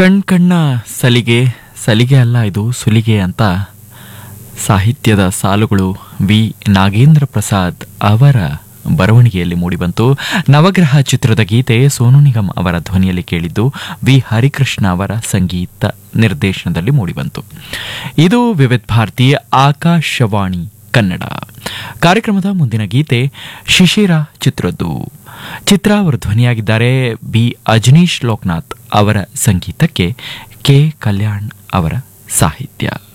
ಕಣ್ ಕಣ್ಣ ಸಲಿಗೆ ಸಲಿಗೆ ಅಲ್ಲ ಇದು ಸುಲಿಗೆ ಅಂತ ಸಾಹಿತ್ಯದ ಸಾಲುಗಳು ವಿ ನಾಗೇಂದ್ರ ಪ್ರಸಾದ್ ಅವರ ಬರವಣಿಗೆಯಲ್ಲಿ ಮೂಡಿಬಂತು ನವಗ್ರಹ ಚಿತ್ರದ ಗೀತೆ ಸೋನು ನಿಗಮ್ ಅವರ ಧ್ವನಿಯಲ್ಲಿ ಕೇಳಿದ್ದು ವಿ ಹರಿಕೃಷ್ಣ ಅವರ ಸಂಗೀತ ನಿರ್ದೇಶನದಲ್ಲಿ ಮೂಡಿಬಂತು ಇದು ವಿವಿಧ ಭಾರತಿ ಆಕಾಶವಾಣಿ ಕನ್ನಡ ಕಾರ್ಯಕ್ರಮದ ಮುಂದಿನ ಗೀತೆ ಶಿಶಿರ ಚಿತ್ರದ್ದು ಚಿತ್ರ ಅವರು ಧ್ವನಿಯಾಗಿದ್ದಾರೆ ಬಿ ಅಜನೀಶ್ ಲೋಕನಾಥ್ ಅವರ ಸಂಗೀತಕ್ಕೆ ಕೆ ಕಲ್ಯಾಣ್ ಅವರ ಸಾಹಿತ್ಯ